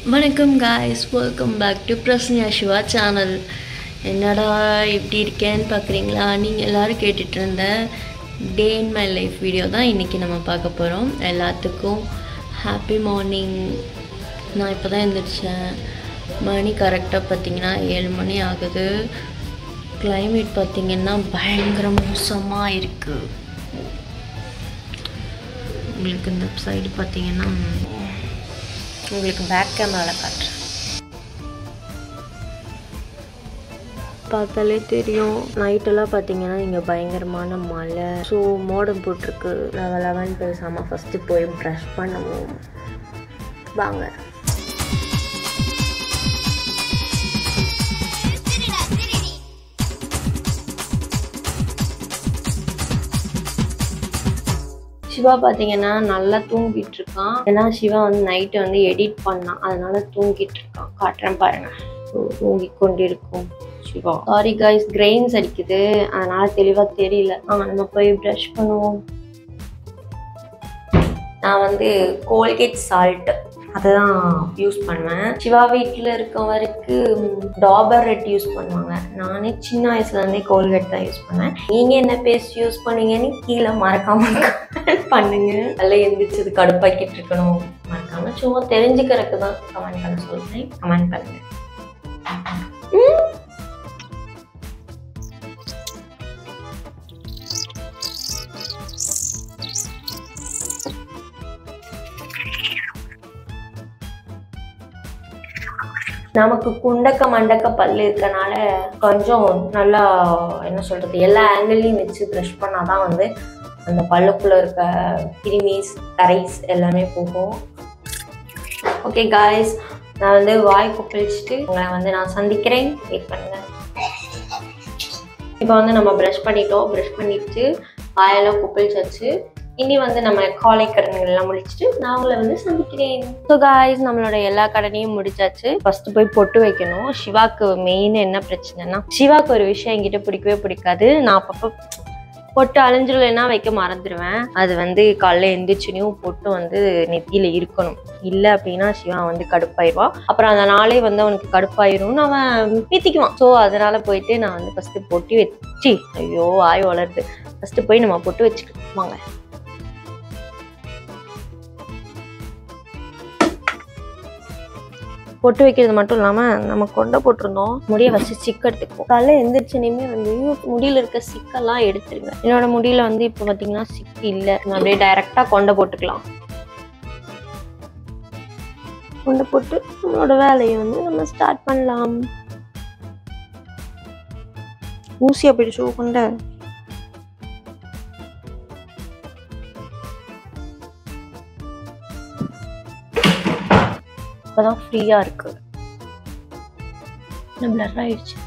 வணக்கம் guys welcome back to Prasanya Siva channel என்னடா எப்படி இருக்கேன்னு பார்க்குறீங்களா நீங்கள் எல்லோரும் கேட்டுட்டு இருந்த day in my life video தான் இன்றைக்கி நம்ம பார்க்க போகிறோம் எல்லாத்துக்கும் ஹாப்பி மார்னிங் நான் இப்போ தான் எழுந்திரிச்சேன் மணி கரெக்டாக பார்த்தீங்கன்னா ஏழு மணி ஆகுது climate பார்த்தீங்கன்னா பயங்கர மோசமாக இருக்குது உங்களுக்கு இந்த சைடு பார்த்தீங்கன்னா உங்களுக்கு பேக் கேமராவில் காட்டுறேன் பார்த்தாலே தெரியும் நைட்டெல்லாம் பார்த்தீங்கன்னா இங்கே பயங்கரமான மழை ஸோ மோடம் போட்டிருக்கு லெவல் லெவன் பேசாமல் ஃபஸ்ட்டு போய் ப்ரஷ் பண்ணுவோம் வாங்க சிவா பார்த்தீங்கன்னா நல்லா தூங்கிட்டு இருக்கான் ஏன்னா சிவா வந்து நைட்டு வந்து எடிட் பண்ணான் அதனால தூங்கிட்டு இருக்கான் காட்டுறேன் பாருங்க ஸோ தூங்கி கொண்டிருக்கும் சிவா சாரி கைஸ் கிரெயின்ஸ் அடிக்குது அதனால தெளிவாக தெரியல ஆ நம்ம போய் ப்ரஷ் பண்ணுவோம் நான் வந்து கோல்கேட் சால்ட் அதுதான் யூஸ் பண்ணுவேன் சிவா வீட்டில் இருக்க வரைக்கும் டாபர் ரெட் யூஸ் பண்ணுவாங்க நானே சின்ன வயசுலேருந்தே கோல்கேட் தான் யூஸ் பண்ணுவேன் நீங்கள் என்ன பேஸ்ட் யூஸ் பண்ணீங்கன்னு கீழே மறக்காம comment பண்ணுங்க நல்லா எந்திரிச்சது கடுப்பாக்கிட்டு இருக்கணும் மறக்காம சும்மா தெரிஞ்சுக்கிறதுக்கு தான் கமெண்ட் பண்ண சொல்கிறேன் கமெண்ட் பண்ணுங்க ம். நமக்கு குண்டக்க மண்டக்க பல்லு இருக்கனால கொஞ்சம் நல்லா என்ன சொல்றது எல்லா ஆங்கிள்லையும் வச்சு ப்ரஷ் பண்ணாதான் வந்து அந்த பல்லுக்குள்ள இருக்க கிருமிஸ் கரைஸ் எல்லாமே போகும் ஓகே காய்ஸ் நான் வந்து வாய் குப்பிழிச்சிட்டு உங்களை வந்து நான் சந்திக்கிறேன் வெயிட் பண்ணுங்க இப்போ வந்து நம்ம ப்ரஷ் பண்ணிட்டோம் ப்ரஷ் பண்ணிட்டு வாயெல்லாம் குப்பிழிச்சாச்சு இனி வந்து நம்ம காலை கடன்கள் எல்லாம் முடிச்சுட்டு நான் உங்களை வந்து சந்திக்கிறேன் ஸோ காய்ஸ் நம்மளோட எல்லா கடனையும் முடிச்சாச்சு ஃபர்ஸ்ட் போய் பொட்டு வைக்கணும் சிவாக்கு மெயின் என்ன பிரச்சனைனா சிவாக்கு ஒரு விஷயம் என்கிட்ட பிடிக்கவே பிடிக்காது நான் அப்பப்போ பொட்டு அழிஞ்சிடலைன்னா வைக்க மறந்துடுவேன் அது வந்து காலைல எந்திரிச்சுனையும் பொட்டு வந்து நெத்தியில இருக்கணும் இல்லை அப்படின்னா சிவா வந்து கடுப்பாயிருவா அப்புறம் அந்த நாளே வந்து அவனுக்கு கடுப்பாயிரும்னு அவன் பீத்திக்குவான் ஸோ அதனால போயிட்டு நான் வந்து ஃபர்ஸ்ட் பொட்டி வச்சு ஐயோ ஆய் வளருது ஃபர்ஸ்ட் போய் நம்ம பொட்டு வச்சுக்கிட்டு வாங்க பொட்டு வைக்கிறது மட்டும் இல்லாமல் நம்ம கொண்டை போட்டிருந்தோம் முடியை வச்சு சிக்கு எடுத்துக்குவோம் காலைல எந்திரிச்சனையுமே வந்து முடியில இருக்க சிக்கெல்லாம் எடுத்துருங்க என்னோட முடியில வந்து இப்போ பார்த்தீங்கன்னா சிக்கு இல்லை நம்ம அப்படியே டைரெக்டாக கொண்டை போட்டுக்கலாம் கொண்டை போட்டு நம்மளோட வேலையை வந்து நம்ம ஸ்டார்ட் பண்ணலாம் ஊசியா பிடிச்சோ கொண்டை இப்போதான் ஃப்ரீயாக இருக்கு பிளர் ஆயிடுச்சு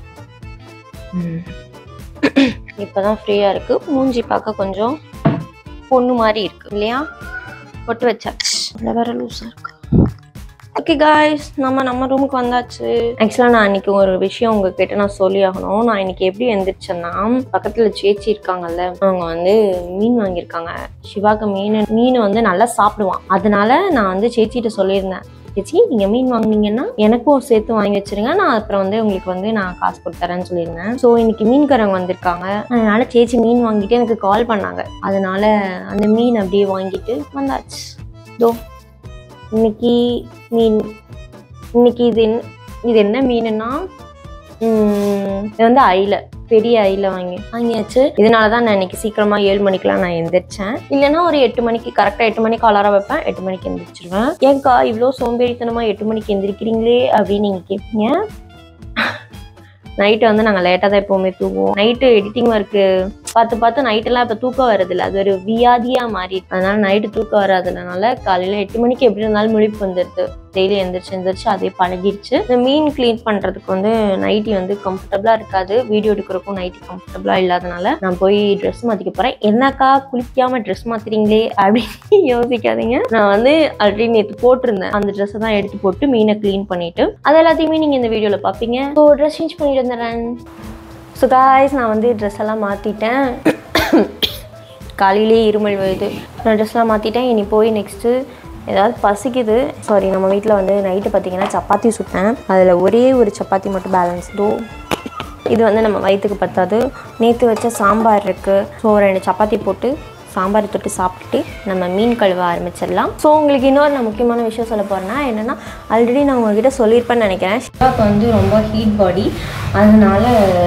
இப்போதான் ஃப்ரீயாக இருக்கு மூஞ்சி பார்க்க கொஞ்சம் பொண்ணு மாதிரி இருக்கு இல்லையா பொட்டு வச்சாச்சு அதில் வேற லூஸாக இருக்கு ஓகே காய்ஸ் நம்ம நம்ம ரூமுக்கு வந்தாச்சு ஆக்சுவலாக நான் இன்னைக்கு ஒரு விஷயம் உங்ககிட்ட நான் சொல்லி ஆகணும் நான் இன்னைக்கு எப்படி எந்திரிச்சேன்னா பக்கத்தில் சேச்சி இருக்காங்கல்ல அவங்க வந்து மீன் வாங்கியிருக்காங்க சிவாக்கு மீன் மீன் வந்து நல்லா சாப்பிடுவான் அதனால நான் வந்து சேச்சிகிட்ட சொல்லியிருந்தேன் சேச்சி நீங்க மீன் வாங்குனீங்கன்னா எனக்கும் சேர்த்து வாங்கி வச்சிருங்க நான் அப்புறம் வந்து உங்களுக்கு வந்து நான் காசு கொடுத்துறேன்னு சொல்லியிருந்தேன் ஸோ இன்னைக்கு மீன்காரங்க வந்திருக்காங்க அதனால சேச்சி மீன் வாங்கிட்டு எனக்கு கால் பண்ணாங்க அதனால அந்த மீன் அப்படியே வாங்கிட்டு வந்தாச்சு தோ இன்னைக்கு மீன் இன்னைக்கு இது என்ன இது என்ன மீனுன்னா உம், இது வந்து ஐல பெரிய ஐல வாங்கி வாங்கியாச்சு இதனால தான் நான் இன்னைக்கு சீக்கிரமா ஏழு மணிக்கெல்லாம் நான் எந்திரிச்சேன் இல்லைன்னா ஒரு எட்டு மணிக்கு கரெக்டாக எட்டு மணிக்கு அலாரம் வைப்பேன் எட்டு மணிக்கு எந்திரிச்சிருவேன் ஏன்க்கா இவ்வளோ சோம்பேறித்தனமா எட்டு மணிக்கு எந்திரிக்கிறீங்களே அப்படின்னு நீங்க கேட்பீங்க நைட்டு வந்து நாங்கள் லேட்டாக தான் எப்போவுமே தூங்குவோம் நைட்டு எடிட்டிங் ஒர்க்கு பார்த்து பார்த்து நைட்டெல்லாம் இப்போ தூக்கம் வரதில்ல அது ஒரு வியாதியாக மாறி அதனால நைட்டு தூக்கம் வராததுனால காலையில் எட்டு மணிக்கு எப்படி இருந்தாலும் முழிப்பு வந்துடுது டெய்லி எந்திரிச்சு எந்திரிச்சு அதே பழகிடுச்சு இந்த மீன் க்ளீன் பண்ணுறதுக்கு வந்து நைட்டி வந்து கம்ஃபர்டபுளாக இருக்காது வீடியோ எடுக்கிறதுக்கும் நைட்டி கம்ஃபர்டபுளாக இல்லாதனால நான் போய் ட்ரெஸ் மாற்றிக்க போகிறேன் என்னக்கா குளிக்காமல் ட்ரெஸ் மாற்றுறீங்களே அப்படின்னு யோசிக்காதீங்க நான் வந்து ஆல்ரெடி நேற்று போட்டிருந்தேன் அந்த ட்ரெஸ்ஸை தான் எடுத்து போட்டு மீனை க்ளீன் பண்ணிட்டு அது எல்லாத்தையுமே நீங்கள் இந்த வீடியோவில் பார்ப்பீங்க ஸோ ட்ரெஸ் சேஞ்ச் பண்ணிட்டு வந்துடுறேன் ஸோ காய்ஸ் நான் வந்து ட்ரெஸ் எல்லாம் மாற்றிட்டேன் காலையிலேயே இருமல் வருது நான் ட்ரெஸ்லாம் மாற்றிட்டேன் இனி போய் நெக்ஸ்ட்டு ஏதாவது பசிக்குது சாரி நம்ம வீட்டில் வந்து நைட்டு பார்த்தீங்கன்னா சப்பாத்தி சுட்டேன் அதில் ஒரே ஒரு சப்பாத்தி மட்டும் பேலன்ஸ் தோ இது வந்து நம்ம வயிற்றுக்கு பத்தாது நேற்று வச்ச சாம்பார் இருக்குது ஸோ ரெண்டு சப்பாத்தி போட்டு சாம்பார் தொட்டு சாப்பிட்டுட்டு நம்ம மீன் கழுவ ஆரம்பிச்சிடலாம் ஸோ உங்களுக்கு இன்னொரு நான் முக்கியமான விஷயம் சொல்ல போகிறேன்னா என்னென்னா ஆல்ரெடி நான் உங்ககிட்ட சொல்லியிருப்பேன்னு நினைக்கிறேன் ஷிவாக்கு வந்து ரொம்ப ஹீட் பாடி அதனால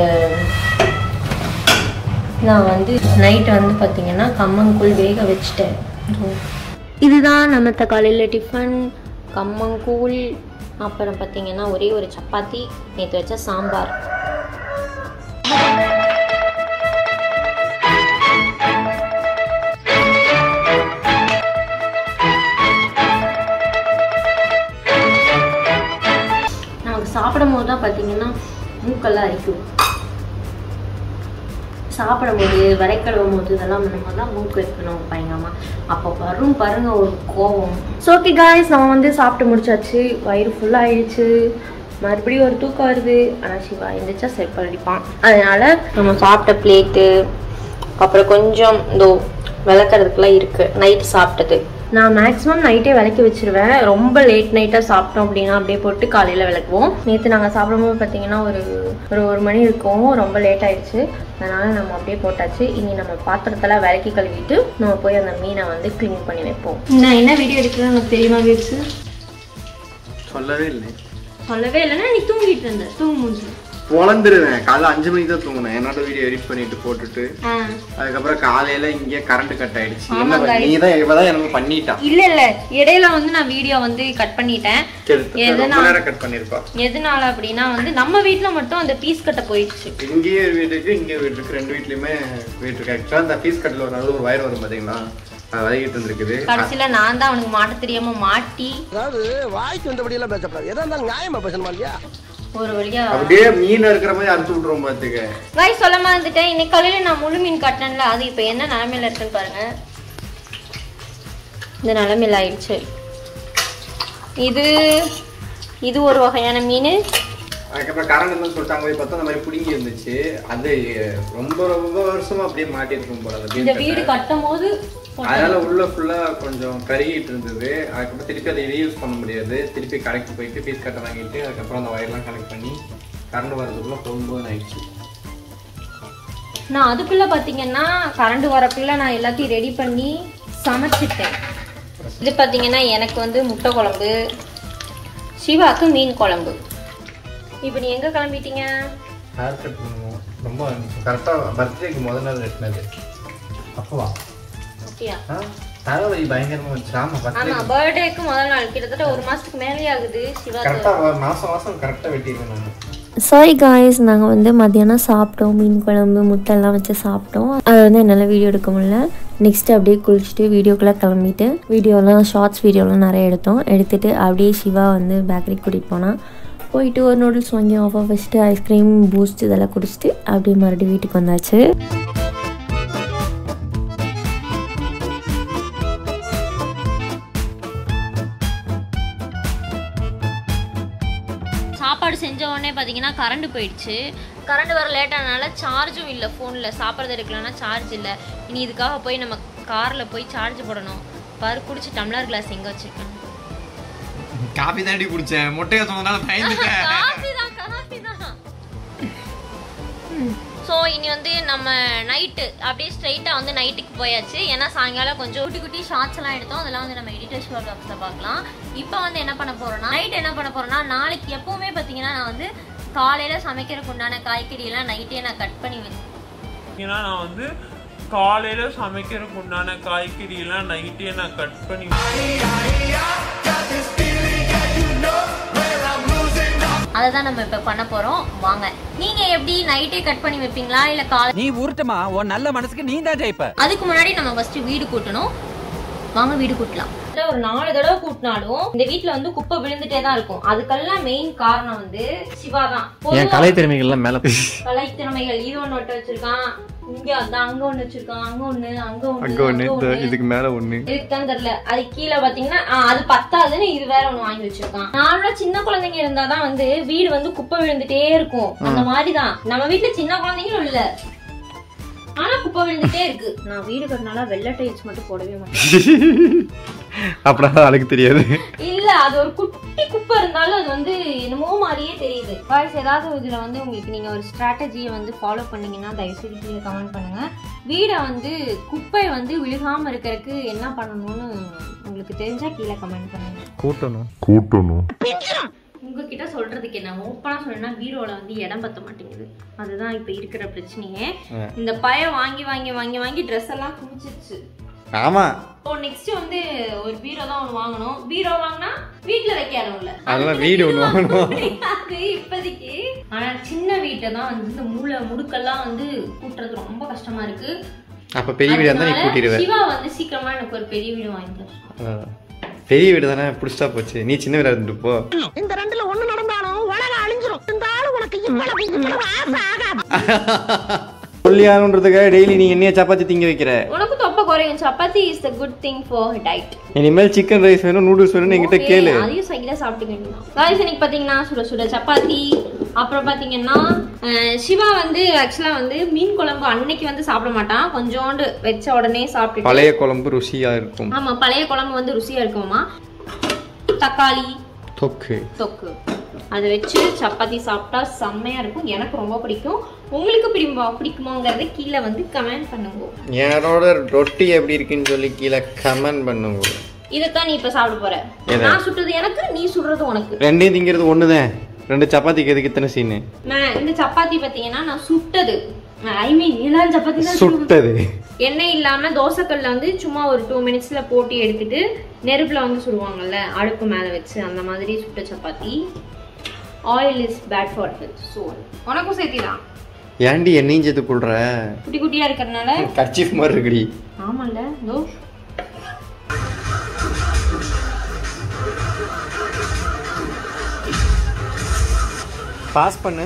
நான் வந்து நைட் வந்து பார்த்தீங்கன்னா கம்மங்கூழ் வேக வச்சுட்டேன் இதுதான் நம்ம காலையில் டிஃபன் கம்மங்கூழ் அப்புறம் பார்த்தீங்கன்னா ஒரே ஒரு சப்பாத்தி நேற்று வச்ச சாம்பார் நமக்கு சாப்பிடும் போது தான் பார்த்தீங்கன்னா மூக்கெல்லாம் அரிக்கும் சாப்பிடும்போது வரைக்கழுவும் போது இதெல்லாம் பண்ணும்போது தான் மூக்கு வைக்கணும் பயங்கரமா அப்போ வரும் பாருங்க ஒரு கோவம் ஸோ ஓகே காய்ஸ் நம்ம வந்து சாப்பிட்டு முடிச்சாச்சு வயிறு ஃபுல்லாக ஆயிடுச்சு மறுபடியும் ஒரு தூக்கம் வருது ஆனால் சிவா எந்திரிச்சா செருப்பு அடிப்பான் அதனால நம்ம சாப்பிட்ட பிளேட்டு அப்புறம் கொஞ்சம் இதோ விளக்குறதுக்குலாம் இருக்கு நைட்டு சாப்பிட்டது நான் மேக்ஸிமம் நைட்டே விளக்கி வச்சிருவேன் ரொம்ப லேட் நைட்டாக சாப்பிட்டோம் அப்படின்னா அப்படியே போட்டு காலையில் விளக்குவோம் நேற்று நாங்கள் சாப்பிடும்போது பார்த்தீங்கன்னா ஒரு ஒரு ஒரு மணி இருக்கும் ரொம்ப லேட் ஆயிடுச்சு அதனால நம்ம அப்படியே போட்டாச்சு இனி நம்ம பாத்திரத்தெல்லாம் விளக்கி கழுவிட்டு நம்ம போய் அந்த மீனை வந்து க்ளீன் பண்ணி வைப்போம் நான் என்ன வீடியோ எடுக்கிறேன்னு எனக்கு தெரியுமா வீட்ஸு சொல்லவே இல்லை சொல்லவே இல்லைன்னா நீ தூங்கிட்டு இருந்த தூங்க முடிஞ்சு பொழந்துருவேன் காலைல அஞ்சு மணிக்கு தான் தூங்கினேன் என்னோட வீடியோ எடிட் பண்ணிட்டு போட்டுட்டு ஆ அதுக்கப்புறம் காலையில இங்கே கரண்ட் கட் ஆயிடுச்சு என்ன பண்ண- நீ தான் இப்பதான் எனக்கு பண்ணிட்டான் இல்ல இல்ல இடையில வந்து நான் வீடியோ வந்து கட் பண்ணிட்டேன் கிட்டத்தட்ட ரொம்ப நேரம் கட் பண்ணிருப்பா எதனால அப்படின்னா வந்து நம்ம வீட்ல மட்டும் அந்த பீஸ் கட்ட போயிடுச்சு இங்கேயே ஒரு வீடு இருக்கு இங்கே வீடு இருக்கு ரெண்டு வீட்லயுமே வீடு இருக்கு ஆக்சுவலா அந்த ஃபீஸ் கட்டில் ஒரு நல்ல ஒரு வயர் வரும் பாத்தீங்களா அது வதக்கிட்டு இருந்திருக்குது கடைசியில நான் தான் அவனுக்கு மாட்ட தெரியாம மாட்டி அதாவது வாய்க்கு வந்தபடி எல்லாம் பேசப்படாது எதா இருந்தாலும் நியாயமா பேசணுமா இல்லையா ஒரு வழியா அப்படியே மீன் இருக்கிற மாதிரி அறுத்து விட்டுருவோம் பாத்துக்க வாய் சொல்ல மறந்துட்டேன் இன்னைக்கு காலையில நான் முழு மீன் கட்டினேன்ல அது இப்போ என்ன நிலமையில இருக்குன்னு பாருங்க இந்த நிலமையில ஆயிடுச்சு இது இது ஒரு வகையான மீன் அதுக்கப்புறம் கரண்ட் இருந்து சொல்லிட்டாங்க போய் பார்த்தா அந்த மாதிரி பிடுங்கி இருந்துச்சு அது ரொம்ப ரொம்ப வருஷமா அப்படியே மாட்டிருக்கும் போல அந்த இந்த மீன் வீடு கட்டை. கட்டும் போது அதனால உள்ள ஃபுல்லா கொஞ்சம் கருகிட்டு இருந்தது அதுக்கப்புறம் திருப்பி அதை ரீயூஸ் பண்ண முடியாது திருப்பி கடைக்கு போயிட்டு பீஸ் கட்டை வாங்கிட்டு அதுக்கப்புறம் அந்த வயர்லாம் கனெக்ட் பண்ணி கரண்ட் வரதுக்குள்ள போகும்போது ஆயிடுச்சு நான் அதுக்குள்ள பாத்தீங்கன்னா கரண்ட் வரக்குள்ள நான் எல்லாத்தையும் ரெடி பண்ணி சமைச்சிட்டேன் இது பாத்தீங்கன்னா எனக்கு வந்து முட்டை குழம்பு சிவாக்கு மீன் குழம்பு இப்போ நீ எங்க கிளம்பிட்டீங்க ஹேர் கட் பண்ணுவோம் ரொம்ப கரெக்டாக பர்த்டேக்கு முதல் நாள் வெட்டினது அப்போவா அப்படியா ஆ தலைவலி பயங்கரமா வந்துச்சு ஆமா ஆமா பர்த்டே பர்த்டேக்கு முதல் நாள் கிட்டத்தட்ட ஒரு மாசத்துக்கு மேலே ஆகுது சிவா கரெக்டாக மாசம் மாசம் கரெக்டாக வெட்டிடுவேன் நான் சாரி காய்ஸ் நாங்கள் வந்து மத்தியானம் சாப்பிட்டோம் மீன் குழம்பு முட்டைலாம் வச்சு சாப்பிட்டோம் அது வந்து என்னால் வீடியோ எடுக்க முடியல நெக்ஸ்ட் அப்படியே குளிச்சுட்டு வீடியோக்குள்ளே கிளம்பிட்டு வீடியோலாம் ஷார்ட்ஸ் வீடியோலாம் நிறைய எடுத்தோம் எடுத்துட்டு அப்படியே சிவா வந்து பேக்கரிக்கு கூட்டிகிட்டு போனால் போயிட்டு ஒரு நூடுல்ஸ் வாங்கி ஆஃபாக வச்சுட்டு ஐஸ்கிரீம் பூஸ்ட் இதெல்லாம் குடிச்சிட்டு அப்படியே மறுபடியும் வீட்டுக்கு வந்தாச்சு சாப்பாடு செஞ்ச உடனே பார்த்தீங்கன்னா கரண்ட் போயிடுச்சு கரண்ட் வர லேட் ஆனனால சார்ஜும் இல்லை ஃபோனில் சாப்பிட்றது எடுக்கலன்னா சார்ஜ் இல்லை இனி இதுக்காக போய் நம்ம காரில் போய் சார்ஜ் போடணும் பாரு குடிச்சு டம்ளர் கிளாஸ் எங்கே வச்சிருக்கேன் காபி தாண்டி குடிச்சேன் முட்டையை சொன்னதால பயந்துட்டேன் காஃபி தான் காஃபி தான் ஸோ இனி வந்து நம்ம நைட்டு அப்படியே ஸ்ட்ரைட்டாக வந்து நைட்டுக்கு போயாச்சு ஏன்னா சாயங்காலம் கொஞ்சம் குட்டி குட்டி ஷார்ட்ஸ் எல்லாம் எடுத்தோம் அதெல்லாம் வந்து நம்ம எடிட்டர் ஷோ பாக்ஸில் பார்க்கலாம் இப்போ வந்து என்ன பண்ண போறோம்னா நைட் என்ன பண்ண போறோம்னா நாளைக்கு எப்பவுமே பார்த்தீங்கன்னா நான் வந்து காலையில் சமைக்கிறதுக்கு உண்டான காய்கறி எல்லாம் நைட்டே நான் கட் பண்ணி வச்சு ஏன்னா நான் வந்து காலையில சமைக்கிறதுக்கு உண்டான காய்கறி எல்லாம் நைட்டே நான் கட் பண்ணி அதை தான் நம்ம இப்போ பண்ண போகிறோம் வாங்க நீங்கள் எப்படி நைட்டே கட் பண்ணி வைப்பீங்களா இல்லை காலை நீ உருட்டுமா உன் நல்ல மனசுக்கு நீ தான் ஜெயிப்ப அதுக்கு முன்னாடி நம்ம ஃபர்ஸ்ட் வீடு கூட்டணும் வாங்க வீடு கூட்டலாம் ஒரு நாலு தடவை கூட்டினாலும் இந்த வீட்ல வந்து குப்பை விழுந்துட்டே தான் இருக்கும் அதுக்கெல்லாம் மெயின் காரணம் வந்து சிவா தான் என் கலை திறமைகள்லாம் மேல கலைத்திறமைகள் இது ஒண்ணு ஒட்ட வச்சிருக்கான் இங்க அதான் அங்க ஒண்ணு வச்சிருக்கான் அங்க ஒண்ணு அங்க ஒண்ணு அங்க ஒண்ணு இந்த இதுக்கு மேல ஒண்ணு இதுக்கு தான் தெரியல அது கீழே பாத்தீங்கன்னா ஆ, அது பத்தாதுன்னு இது வேற ஒண்ணு வாங்கி வச்சிருக்கான் நார்மலா சின்ன குழந்தைங்க இருந்தாதான் வந்து வீடு வந்து குப்பை விழுந்துட்டே இருக்கும் அந்த மாதிரிதான் நம்ம வீட்ல சின்ன குழந்தைங்களும் இல்ல ஆனா குப்பை விழுந்துட்டே இருக்கு நான் வீடு கட்டினால வெள்ளை டைல்ஸ் மட்டும் போடவே மாட்டேன் அப்படின்னா அழுக்கு தெரியாது இல்ல அது ஒரு குட்டி குப்பை இருந்தாலும் அது வந்து என்னமோ மாதிரியே தெரியுது வாய்ஸ் ஏதாவது இதுல வந்து உங்களுக்கு நீங்க ஒரு ஸ்ட்ராட்டஜியை வந்து ஃபாலோ பண்ணீங்கன்னா தயவுசெய்து கீழே கமெண்ட் பண்ணுங்க வீடை வந்து குப்பை வந்து விழுகாம இருக்கறதுக்கு என்ன பண்ணணும்னு உங்களுக்கு தெரிஞ்சா கீழே கமெண்ட் பண்ணுங்க கூட்டணும் உங்ககிட்ட சொல்றதுக்கு என்ன ஓப்பனா சொல்லணும்னா பீரோல வந்து இடம் பத்த மாட்டேங்குது அதுதான் இப்ப இருக்கிற பிரச்சனையே இந்த பயம் வாங்கி வாங்கி வாங்கி வாங்கி ட்ரெஸ் எல்லாம் குமிச்சிருச்சு ஆமா இப்போ நெக்ஸ்ட் வந்து ஒரு பீரோ தான் ஒன்று வாங்கணும் பீரோ வாங்கினா வீட்ல வைக்க இடம் இல்ல அதெல்லாம் வீடு ஒண்ணு வாங்கணும் அது இப்போதைக்கு ஆனா சின்ன வீட்டை தான் வந்து இந்த மூளை முடுக்கெல்லாம் வந்து கூட்டுறது ரொம்ப கஷ்டமா இருக்கு அப்ப பெரிய வீடு இருந்தா நீ அதனால கூட்டிடுவ சிவா வந்து சீக்கிரமா எனக்கு ஒரு பெரிய வீடு வாங்கி தரணும். அதான். பெரிய வீடு தானே புடிச்சா போச்சு நீ சின்ன வீடா இருந்துட்டு போ இந்த ரெண்டுல ஒண்ணு நடந்தாலும் உலகம் அழிஞ்சிரும் இருந்தாலும் உனக்கு இவ்வளவு இவ்வளவு ஆசை ஆகாது சொல்லியானுன்றதுக்காக டெய்லி நீ என்னைய சப்பாத்தி திங்க வைக்கிற உனக்கு தொப்பை குறையும் chapati is the good thing for diet இனிமேல் சிக்கன் ரைஸ் வேணும் நூடுல்ஸ் வேணும்னு என்கிட்ட கேளு அதையும் சைக்கிளா சாப்பிட்டுக்க வேண்டியதான் காய்ஸ் இன்னைக்கு பாத்தீங்கன்னா சுட சுட சப்பாத்தி அப்புறம் பாத்தீங்கன்னா அஹ், சிவா வந்து ஆக்சுவலா வந்து மீன் குழம்பு அன்னைக்கு வந்து சாப்பிட மாட்டான் கொஞ்சோண்டு வச்ச உடனே சாப்பிட்டு பழைய குழம்பு ருசியா இருக்கும் ஆமா பழைய குழம்பு வந்து ருசியா இருக்குமா தக்காளி தொக்கு தொக்கு அதை வச்சு சப்பாத்தி சாப்பிட்டா செம்மையா இருக்கும் எனக்கு ரொம்ப பிடிக்கும் உங்களுக்கு பிடிக்குமா பிடிக்குமாங்கிறத கீழே வந்து கமெண்ட் பண்ணுங்க என்னோட ரொட்டி எப்படி இருக்குன்னு சொல்லி கீழே கமெண்ட் பண்ணுங்க இதைத்தான் நீ இப்ப சாப்பிட போற எதை? நான் சுட்டது எனக்கு நீ சுடுறது உனக்கு ரெண்டையும் திங்கிறது ஒண்ணுதான் ரெண்டு சப்பாத்திக்கு எதுக்கு இத்தனை சீனு நான் இந்த சப்பாத்தி பாத்தீங்கன்னா நான் சுட்டது ஐ மீன் எல்லாரும் சப்பாத்தி தான் சுடுவோம். சுட்டது எண்ணெய் இல்லாம தோசைக்கல்ல வந்து சும்மா ஒரு டூ மினிட்ஸ்ல போட்டு எடுத்துட்டு நெருப்புல வந்து சுடுவாங்கல்ல அடுப்பு மேல வச்சு அந்த மாதிரி சுட்ட சப்பாத்தி oil is bad for health so உனக்கும் சேர்த்திதான் ஏன்டி என்னையும் சேர்த்து போடுற குட்டி குட்டியா இருக்கறனால கர்ச்சீஃப் மாதிரி இருக்குடி ஆமால்ல இதோ பாஸ் பண்ணு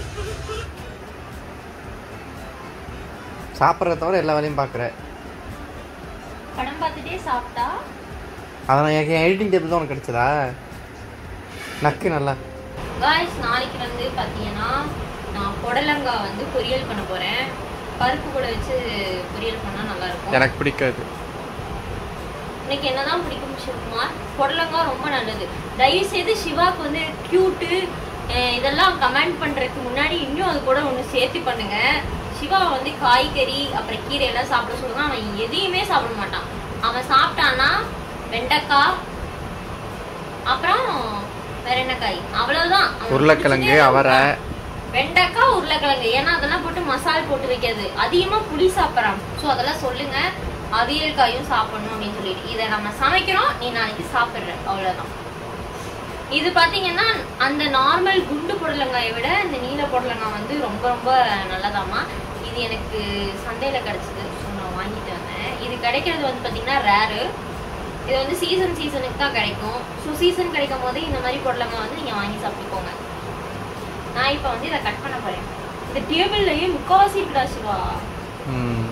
சாப்பிட்றத தவிர எல்லா வேலையும் பார்க்குற படம் பார்த்துட்டே சாப்பிட்டா அதனால் எனக்கு என் எடிட்டிங் டேபிள் தான் உனக்கு கிடைச்சதா நக்கு நல்லா காய்ஸ் நாளைக்கு வந்து பார்த்தீங்கன்னா நான் புடலங்காய் வந்து பொரியல் பண்ண போறேன் பருப்பு கூட வச்சு பொரியல் பண்ணா நல்லா இருக்கும் எனக்கு பிடிக்காது இன்னைக்கு என்னதான் பிடிக்கும் சிவகுமார் புடலங்காய் ரொம்ப நல்லது தயவு செய்து சிவாக்கு வந்து கியூட்டு இதெல்லாம் கமெண்ட் பண்றதுக்கு முன்னாடி இன்னும் அது கூட ஒன்று சேர்த்து பண்ணுங்க சிவா வந்து காய்கறி அப்புறம் கீரை எல்லாம் சாப்பிட சொல்லுங்க அவன் எதையுமே சாப்பிட மாட்டான் அவன் சாப்பிட்டான்னா வெண்டைக்காய் அப்புறம் வேற என்ன காய் அவ்வளவுதான் அவனுக்கு உருளைக்கிழங்கு பிடிச்சதே அவரை வெண்டைக்காய் உருளைக்கிழங்கு ஏன்னா அதெல்லாம் போட்டு மசால் போட்டு வைக்காது அதிகமா புளி சாப்பிட்றான் ஸோ அதெல்லாம் சொல்லுங்க அவியல் காயும் சாப்பிடணும் அப்படின்னு சொல்லிட்டு இதை நம்ம சமைக்கிறோம் நீ நாளைக்கு சாப்பிடுற அவ்வளவுதான் இது பாத்தீங்கன்னா அந்த நார்மல் குண்டு புடலங்காயை விட இந்த நீல புடலங்காய் வந்து ரொம்ப ரொம்ப நல்லதாமா இது எனக்கு சந்தையில கிடைச்சது ஸோ நான் வாங்கிட்டு வந்தேன் இது கிடைக்கிறது வந்து பாத்தீங்கன்னா ரேரு இது வந்து சீசன் சீசனுக்கு தான் கிடைக்கும் ஸோ சீசன் கிடைக்கும் போது இந்த மாதிரி புடலங்காய் வந்து நீங்க வாங்கி சாப்பிட்டுக்கோங்க நான் இப்போ வந்து இதை கட் பண்ண போறேன் இந்த டேபிள்லயே முக்காவாசி இருக்குடா சிவா ம்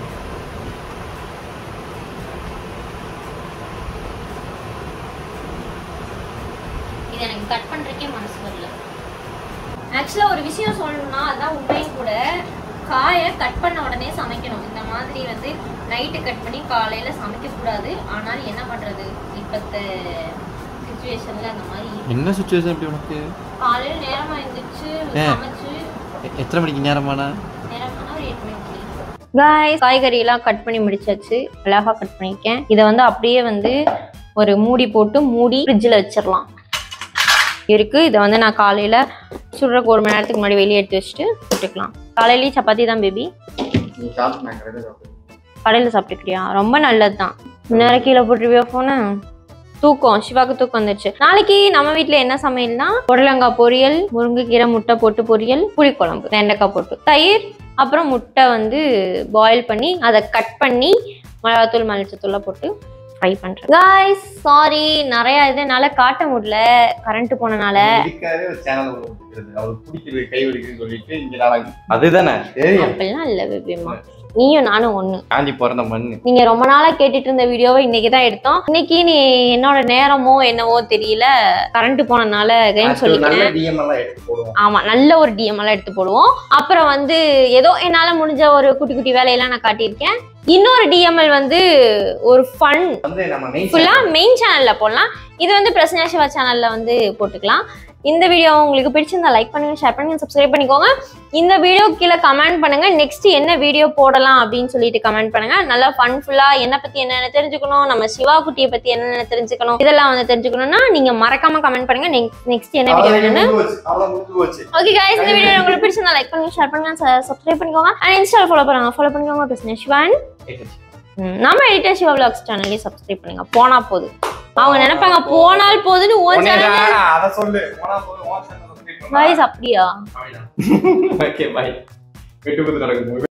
இது எனக்கு கட் பண்றதுக்கே மனசு வரல ஆக்சுவலா ஒரு விஷயம் சொல்லணும்னா அதான் உண்மையும் கூட காயை கட் பண்ண உடனே சமைக்கணும் இந்த மாதிரி வந்து நைட்டு கட் பண்ணி காலையில சமைக்க கூடாது ஆனால் என்ன பண்றது இப்பத்த சுச்சுவேஷன்ல அந்த மாதிரி என்ன சுச்சுவேஷன் இப்படி உனக்கு காலையில நேரமா எழுந்திரிச்சு ஏ. சமைச்சு எ- எத்தனை மணிக்கு நேரமானா நேரமானா ஒரு எட்டு மணிக்கு காய்ஸ் காய்கறி எல்லாம் கட் பண்ணி முடிச்சாச்சு அழகா கட் பண்ணிருக்கேன் இதை வந்து அப்படியே வந்து ஒரு மூடி போட்டு மூடி ஃப்ரிட்ஜில் வச்சிடலாம் இருக்கு இதை வந்து நான் காலையில சுடுறக்கு ஒரு மணி நேரத்துக்கு முன்னாடி வெளியே எடுத்து வச்சுட்டு விட்டுக்கலாம் காலையிலேயே சப்பாத்தி தான் பேபி கடையில் சாப்பிட்டுக்கிறியா ரொம்ப நல்லது தான் நேரம் கீழே போட்டுருவியா போன தூக்கம் சிவாக்கு தூக்கம் வந்துருச்சு நாளைக்கு நம்ம வீட்டில் என்ன சமையல்னா புடலங்காய் பொரியல் முருங்கைக்கீரை முட்டை போட்டு பொரியல் புளிக்குழம்பு வெண்டைக்காய் போட்டு தயிர் அப்புறம் முட்டை வந்து பாயில் பண்ணி அதை கட் பண்ணி மிளகாத்தூள் மல்லிச்சத்தூள்லாம் போட்டு ஃப்ரை பண்ணுறேன் காய்ஸ் சாரி நிறைய இது என்னால் காட்ட முடியல கரண்ட் போனனால இதுக்காகவே ஒரு சேனல் அவளுக்கு பிடிக்கிறது கை வலிக்குதுன்னு சொல்லிட்டு இங்க நாளாங்க அதுதானே தெரியும் அப்படிலாம் இல்லை பேபிமா நீயும் நானும் ஒண்ணு காஞ்சி பிறந்த மண்ணு நீங்க ரொம்ப நாளா கேட்டுட்டு இருந்த வீடியோவை இன்னைக்கு தான் எடுத்தோம் இன்னைக்கு நீ என்னோட நேரமோ என்னவோ தெரியல கரண்ட் போனனால கைம் அடுத்து ஒரு நல்ல சொல்லிக்கிறேன் டிஎம் எல்லாம் எடுத்து போடுவோம் ஆமா நல்ல ஒரு டிஎம் எல்லாம் எடுத்து போடுவோம் அப்புறம் வந்து ஏதோ என்னால முடிஞ்ச ஒரு குட்டி குட்டி வேலையெல்லாம் நான் காட்டியிருக்கேன் இன்னொரு டிஎம்எல் வந்து ஒரு ஃபன் வந்து நம்ம மெயின் ஃபுல்லா மெயின் சேனல்ல போடலாம் இது வந்து பிரசன்னா சிவா சேனல்ல வந்து போட்டுக்கலாம் இந்த வீடியோ உங்களுக்கு பிடிச்சிருந்தா லைக் பண்ணுங்க ஷேர் பண்ணுங்க சப்ஸ்கிரைப் பண்ணிக்கோங்க இந்த வீடியோ கீழே கமெண்ட் பண்ணுங்க நெக்ஸ்ட் என்ன வீடியோ போடலாம் அப்படின்னு சொல்லிட்டு கமெண்ட் பண்ணுங்க நல்லா ஃபன்ஃபுல்லா என்ன பத்தி என்னென்ன தெரிஞ்சுக்கணும் நம்ம சிவா குட்டியை பத்தி என்னென்ன தெரிஞ்சுக்கணும் இதெல்லாம் வந்து தெரிஞ்சுக்கணும்னா நீங்க மறக்காம கமெண்ட் பண்ணுங்க நெக்ஸ்ட் என்ன வீடியோ வேணும்னு அவ்வளவு முடிஞ்சு போச்சு ஓகே गाइस இந்த வீடியோ உங்களுக்கு பிடிச்சிருந்தா லைக் பண்ணுங்க ஷேர் பண்ணுங்க சப்ஸ்கிரைப் பண்ணிக்கோங்க அண்ட் இன்ஸ்டால ஃபாலோ பண்ணுங்க ஃபாலோ பண்ணிக்கோங்க பிரச்சனை சிவான் ம், நம்ம எடிட்டர் சிவா vlogs சேனலையும் சப்ஸ்கிரைப் பண்ணுங்க போனா போது அவங்க நினைப்பாங்க போனால் போதுன்னு ஓ சேனல் அத சொல்லு போனா போதும் உன் channel subscribe பண்ணு. गाइस அப்படியா ஓகே பை விட்டு கொடுத்து நடக்கும்